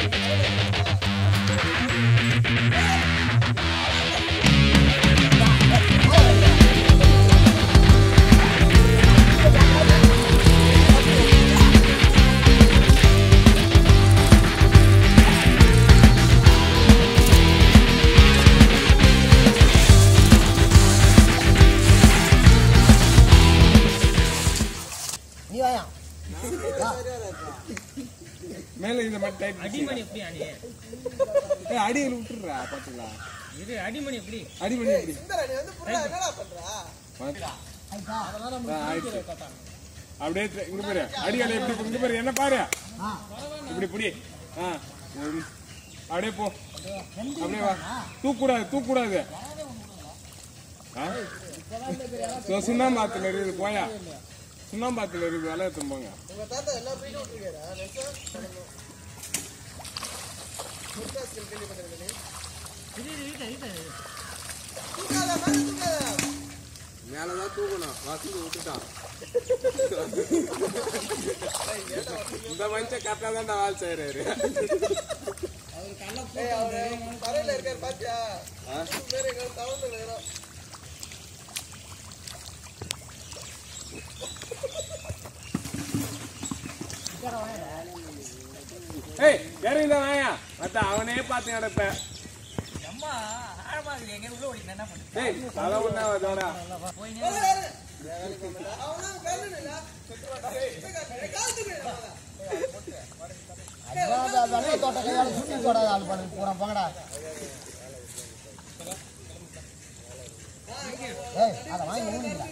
நீ வாயா மேல இந்த மாதிரி டைட் அடிமணி எப்படி அணி ஏய் அடியில் விட்டுறா பாத்துக்கலாம் இது அடிமணி எப்படி அடிமணி எப்படி ஆயிட்டா ஆ, ஆயிடுச்சு. அப்படியே த- இங்க பாரு அடிகளை எப்படி இங்க பாரு என்ன பாரு ஆ இப்படி புடி ஆ ஒரு- அப்படியே போ அப்படியே வா தூக்கூடாது தூக்கூடாது ஆ? இதோ சுண்ணாம்பாத்துல இருக்குது போயா சுண்ணாம்பாத்துல இருக்குது வேலையை திரும்பங்க மேலதான் தூக்கணும் வசதி விட்டுட்டான் இந்த மனுஷன் கரெக்டா தான் வேலை செய்யறாரு ஏய் இறங்கி தான் வாயா மத்த அவனே பார்த்து நடப்பேன் அம்மா ஆழமா இருக்குது எங்க உள்ள ஓடி என்ன பண்ணு ஏய் தலை ஒண்ணா வதோடா அதான் வெள்ளை தோட்ட கையால சுத்தி போடாத ஆள் பண்ணு பூரா போங்கடா ஏய் அதை வாங்கி ஊனிங்களா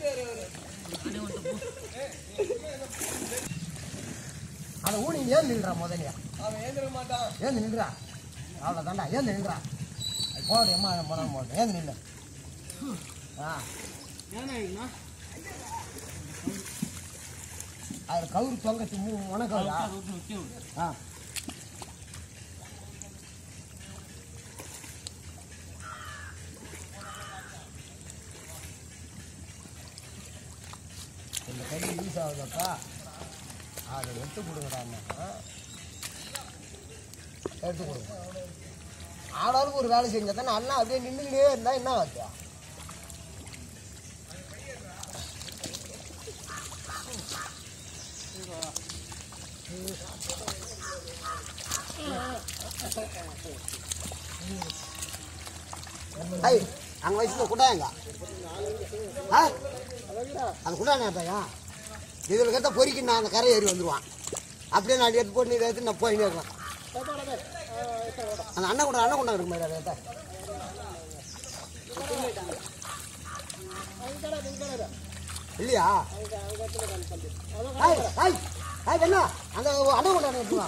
அதை ஊனி ஏன் நின்றா முதலியா ஏந்து நின்றா அவ்வளோ தாண்டா ஏந்து நின்றா போடு எம்மா போனா போடு ஏந்து நின்று ஆ அதில் கவுரு தொங்கச்சு மூ உனக்கவுரா ஆ இந்த கை யூஸ் ஆகுதாப்பா அதை எடுத்து கொடுங்கடா அண்ணா. எடுத்து கொடுங்க ஆளாளுக்கு ஒரு வேலை செஞ்சா தானே அண்ணா அப்படியே நின்றுக்கிட்டே இருந்தா என்ன ஆச்சு ஐய் அங்கே வச்சுருந்த குட்டாயங்க ஆ அந்த குட்டாங்க பையன் இதில் கத்த பொறிக்கு நான் அந்த கரை ஏறி வந்துடுவான் அப்படியே நான் எடுத்து போட்டு இதை எடுத்து நான் போயினே இருக்கேன் அந்த அண்ணன் கொண்டா அண்ணன் கொண்டா இருக்கு மாதிரி அதை எடுத்தா. இல்லையா ஐய் ஐய் ஐய் என்ன அந்த அண்ணன் கொண்டா எடுத்துவா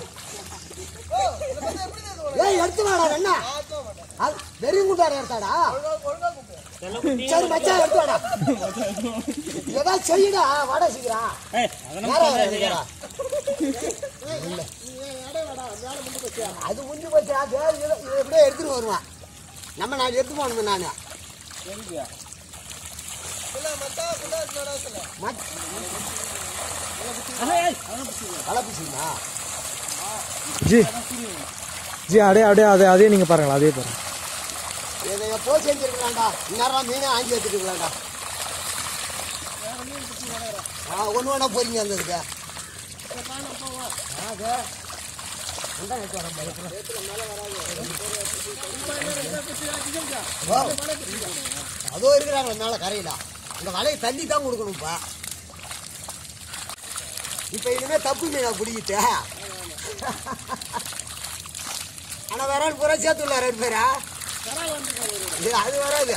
ஏய் எடுத்து வாடா என்ன அது வெறியும் குண்டார எடுத்தாடா சரி மச்சான் எடுத்து வாடா ஏதாவது செய்யுடா வாடா சீக்கிரம் நேரா வர இருக்கிறா. இல்ல. அது முடிஞ்சு போச்சு அது இதை இதை எப்படியோ எடுத்துட்டு வருவான் நம்ம நான் எடுத்து போகணும் நான் வளர்ப்பிச்சுங்களா ஜி ஜி அப்படியே அப்படியே அதே அதே நீங்கள் பாருங்களா அதே பாருங்க இதை எப்போ செஞ்சிருக்கலாம்டா இந்நேரம் மீனே ஆஞ்சி எடுத்துக்கலாம்டா ஆ ஒன்று வேணா பொறிங்க வந்ததுக்கு ஆ அது அதான் எடுத்து வரேன் பாரு. ஓ. அதோ இருக்கிறாங்க மேலே கரையில இந்த வலையை தள்ளி தான் கொடுக்கணும்ப்பா இப்போ இனிமே தப்பு மீனா பிடிக்கிட்டு ஆனா வேற ஆள் பூரா சேர்த்து உள்ள ரெண்டு பேரா இது அது வராது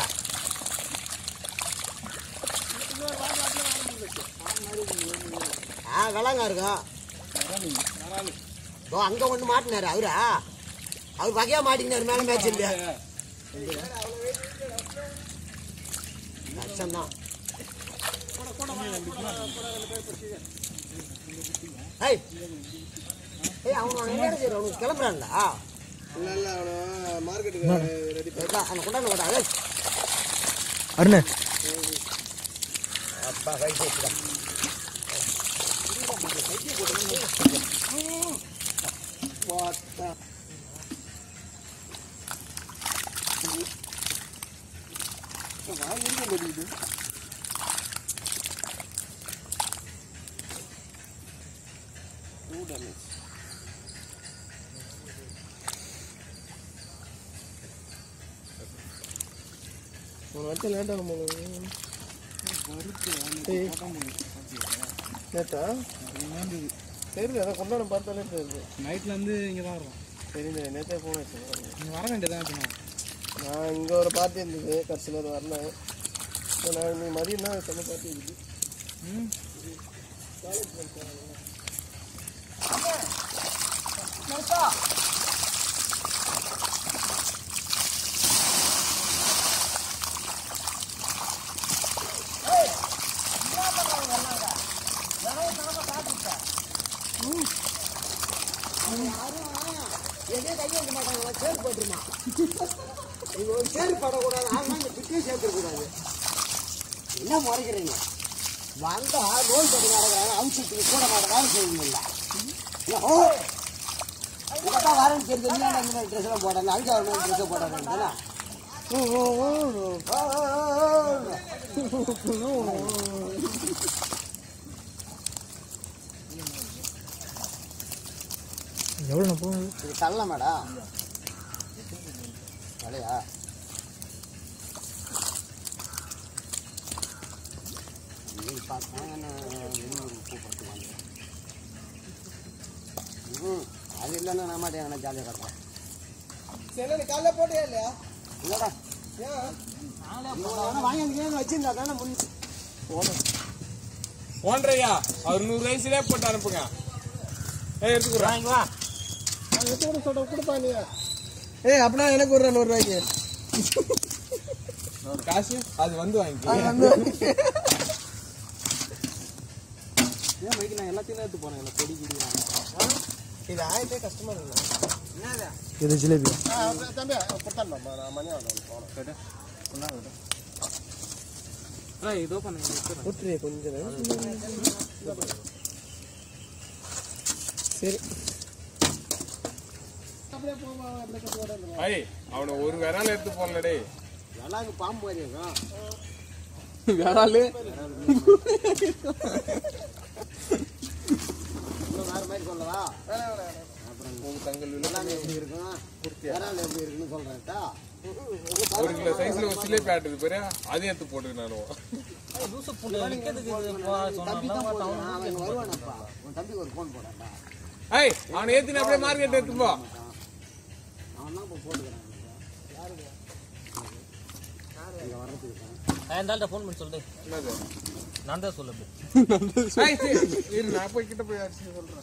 ஆ விலங்கா இருக்கும் ஓ அங்க ஒண்ணு மாட்டினாரு அவரா அவர் வகையா மாட்டிக்கினாரு மேல மேட்ச் இல்லையா கஷ்டம்தான் ஏய் ஏய் அவன் என்ன செய்யற அவனுக்கு கிளம்புறான்ல இல்ல இல்ல அவன மார்க்கெட்டுக்கு ரெடி அந்த கொண்டாந்து கொண்டா ஏய் அருண் அப்பா கை சேர்த்துடா தெரியுது டூ டேமேஜ் ஒரு வாட்டி லேட்டாக நம்ம நேத்தா தெரியுது அதை கொண்டாட பார்த்தாலே தெரியுது நைட்ல இருந்து இங்க தான் வரோம் தெரியுது நேற்றே போனேன் நீங்க வர வேண்டியதான் சொன்னோம் நான் இங்கே ஒரு பார்ட்டி இருந்தது கடைசியில் அது வரல இப்போ நான் நீ மதியம் தான் செம்ம பார்ட்டி இருக்குது எதே கை வைக்க மாட்டாங்க சேர் போட்டுருமா இவங்க ஒரு சேர் படக்கூடாது ஆனா இந்த பிட்டியும் சேர்த்துக்கூடாது என்ன முறைக்கிறீங்க வந்தா நோய் படி நடக்கிறாங்க அம்சத்துக்கு கூட மாட்ட வேலை செய்யணும்ல ஓ இதான் வரேன்னு தெரிஞ்சு நீ ஏன்டா இந்த மாதிரி ட்ரெஸ் எல்லாம் போடாது அழுக்க வர மாதிரி ட்ரெஸ் போடாது ஓ ஓ ஓ ஓ ஓ எவ்வளோ நான் போகுது இது தள்ளமாடா தலையா நீ பார்த்தேன் கூப்பிட்டு வாங்க ம் அது இல்லைன்னா நான் மாட்டேன் நான் ஜாலியாக கட்டுறேன் சரி நீ காலைல போட்டியா இல்லையா இல்லைடா ஏன் இவன் வாங்கி வந்து வச்சிருந்தா தானே முன் போன்றையா அவர் நூறு வயசுலயே போட்டு அனுப்புங்க ஏய் எடுத்துக்கிறேன் வா எடுத்து கூட சொல்ற கொடுப்பா நீ ஏய் அப்படின்னா எனக்கு ஒரு நூறு ரூபாய்க்கு காசு அது வந்து வாங்கிக்கோ ஏன் பைக்கு நான் எல்லாத்தையும் எடுத்து போனேன் இல்லை கொடி கிடி இது ஆயிட்டே கஷ்டமா இருக்கு இது ஜிலேபி தம்பி கொடுத்தான் நான் மணி ஆகும் போனேன் இதோ பண்ணுங்க விட்டுரு கொஞ்சம் நேரம். சரி ஐய் அவனை ஒரு விரால எடுத்து போடலடே எல்லாருக்கும் பாம்பு மாதிரி இருக்கும் வேறாளு இன்னும் வேறு மாதிரி சொல்லவா அப்புறம் தங்கள் எல்லாமே எப்படி இருக்கும் விரால் எப்படி இருக்குன்னு சொல்கிறேன்ட்டா ஒரு கிலோ சைஸ்ல ஒரு சிலேபி ஆட்டுது பாரு அதையும் எடுத்து போட்டு நானும் லூசு புண்டு விற்கிறதுக்கு தம்பி தான் போடுவான் அவன் இங்க வருவானப்பா உன் தம்பிக்கு ஒரு ஃபோன் போடாண்டா ஐய் அவனை ஏத்தி அப்படியே மார்க்கெட் எடுத்து போ அவன் தான் இப்போ போட்டுக்கிறான் இங்கே வர்றதுக்கு நான் இந்த ஃபோன் பண்ணி சொல்லு என்னது நான் தான் சொல்லு அப்படி ஐய், சரி, இரு, நான் போய் கிட்ட போய் அடிச்சு சொல்றேன்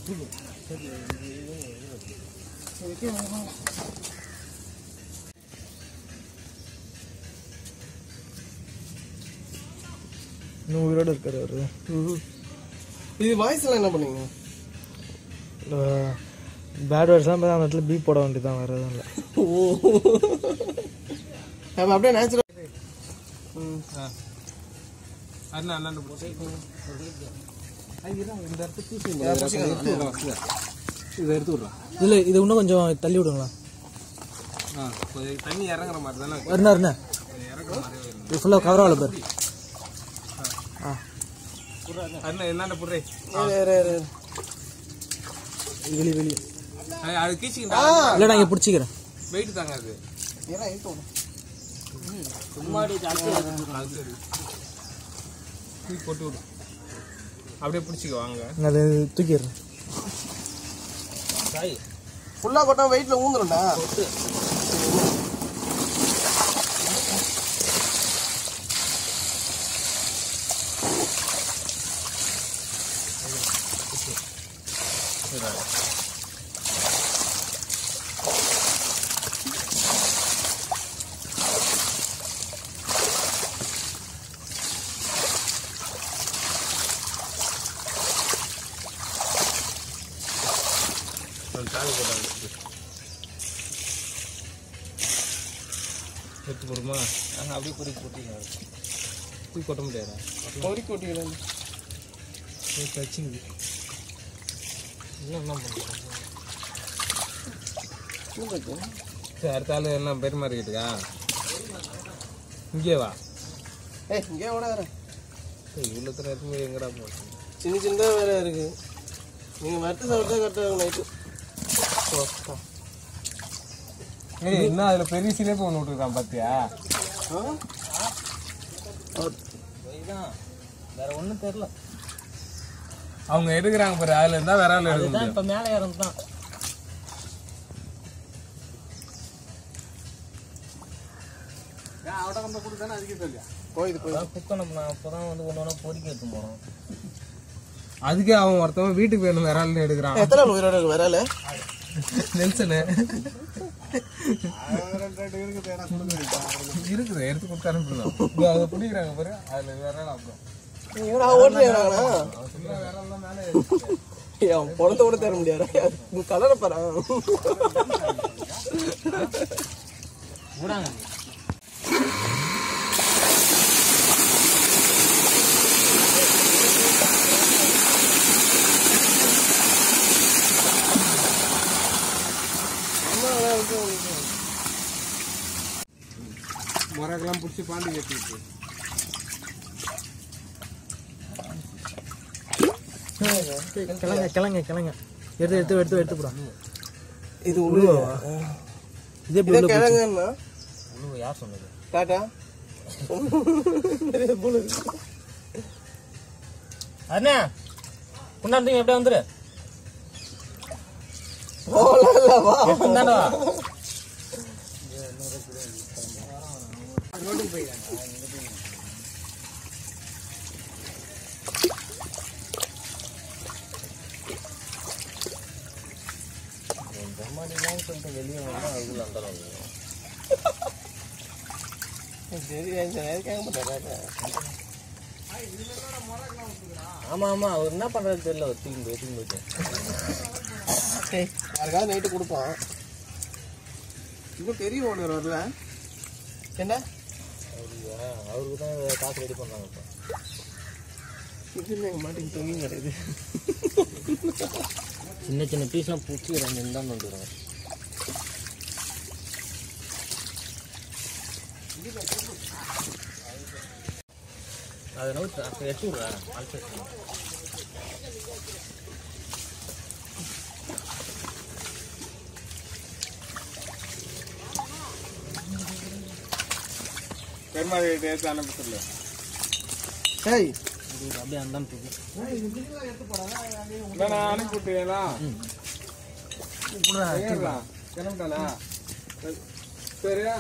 இன்னும் உயிரோட இருக்காரு அவரு இது வாய்ஸ்லாம் என்ன பண்ணீங்க பேட் வேர்ட்ஸ்லாம் அந்த இடத்துல பீப் போட வேண்டியதான் வேறு எதுவும் இல்லை நம்ம அப்படியே நேச்சுரல் அண்ணா அண்ணா போட்டு இல்லை இது இன்னும் கொஞ்சம் தள்ளி விடுங்களா தண்ணி இறங்குற மாதிரி தானே வருண்ணா வருண்ணா இது ஃபுல்லாக கவர் ஆகல பாரு அண்ணா என்னண்ட புடுறே வெளியே வெளியே அது கீச்சிக்கிட்டா இல்லை நான் இங்கே பிடிச்சிக்கிறேன் வெயிட் தாங்க அது அது சரி தூக்கி போட்டு விடு அப்படியே பிடிச்சிக்க வாங்க நான் அதை தூக்கிடுறேன் ஃபுல்லாக போட்டா வெயிட்ல ஊந்துரும்டா எடுத்து போடுமா அப்படியே பொறுக்கி போட்டீங்க தூக்கி கொட்ட முடியாதா பொறிக்கு ஓட்டிக்கிறேன் கச்சிங்க இன்னும் என்ன பண்ணுறோம் சரி அடுத்த ஆள் என்ன பெருமாறிக்கிட்டுக்கா இங்கே வா ஏய் இங்கே ஓடாத இவ்வளோ தூரம் இருக்கும்போது எங்கடா போகிறது சின்ன சின்னதாக வேற இருக்கு நீங்கள் வறுத்து சாப்பிட்டா கரெக்டாக நைட்டு ஏய் என்ன அதில் பெரிய சிலேப்பு ஒன்று விட்டுருக்கான் பார்த்தியா வேற ஒண்ணும் தெரியல அவங்க எடுக்கிறாங்க பாரு அதில் இருந்தால் வேற ஆள் எடுக்க அதுதான் முடியும் இப்ப மேல ஏறது தான் போயிது போய் குக்கை நம்ம நான் அப்பதான் வந்து ஒண்ணு ஒண்ணா பொறிக்க எடுத்து போறோம் அதுக்கே அவன் ஒருத்தவன் வீட்டுக்கு வேணும் வேற ஆள் எடுக்கிறான் எத்தனை நாள் உயிரோட இருக்கு விரல நெல்சனு இருக்குது எடுத்து கொடுத்து அனுப்பிடலாம் இதோ அதை பிடிக்கிறாங்க பாரு அதில் வேற ஆள் அப்புறம் நீங்க ஓட்டுறீங்களா அவன் சொல்ல வேற ஆள் தான் மேலே ஏறிச்சு. அவன் பணத்தை கூட தர முடியாது உன் கலரை பாரு விடாங்க முறைக்கெல்லாம் பிடிச்சி பாண்டி கட்டிட்டு கிளங்க கிளங்க கிளங்க எடுத்து எடுத்து எடுத்து எடுத்து போடா இது உழுவா இதே எப்படி இதை உள்ள போச்சு? கிழங்குன்னா உழுவு யார் சொன்னது டாட்டா அண்ணா கொண்டாந்து எப்படியா வந்துரு தானே வெளியே வந்து அதுக்குள்ள அந்த சரி கேட்க மாட்டேன் ஆமா ஆமா அவர் என்ன பண்றது தெரியல அவர் தூக்கி போய் தூக்கி போயிட்டு யாருக்காவது நைட்டு கொடுப்பான் இன்னும் பெரிய ஓனர் வரல என்ன அவருக்கு அவருக்கு தான் காசு ரெடி பண்ணாங்க இப்போ இது எங்கள் மாட்டுக்கு தொங்கியும் கிடையாது சின்ன சின்ன பீஸ்லாம் பிடிச்சி ரெண்டு இருந்தான்னு வந்துடுறாங்க அதை நோட்டு அப்போ எடுத்து விட்றேன் அழைச்சி பெருமாள் கிட்ட எடுத்து அனுப்ப சொல்லு ஏய் அப்படியே அந்தான்னு தூக்கு இல்லை நான் அனுப்பி விட்டுங்களா ஏறா கிளம்பிட்டானா சரியா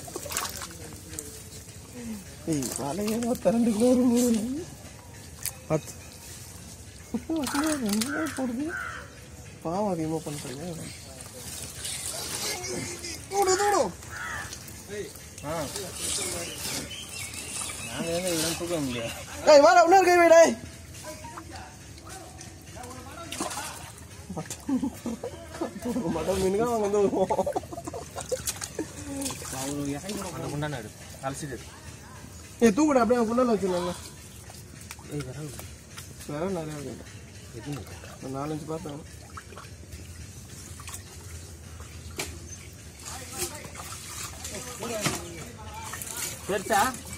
ஏய் வலையே பத்து ரெண்டு கிலோ பத்து போடுது பாவம் அதிகமாக பண்ணுறீங்க தூடு தூடு ஏய் வாடா இன்னொரு கை வைடா மட்டன் மீனுக்கா அவங்க வந்து வருவோம் ஏ தூக்குடா அப்படியே குண்டால வச்சிடலாம்ல வேற நிறைய இருக்கு ஒரு நாலஞ்சு பார்த்தேன் பெருசா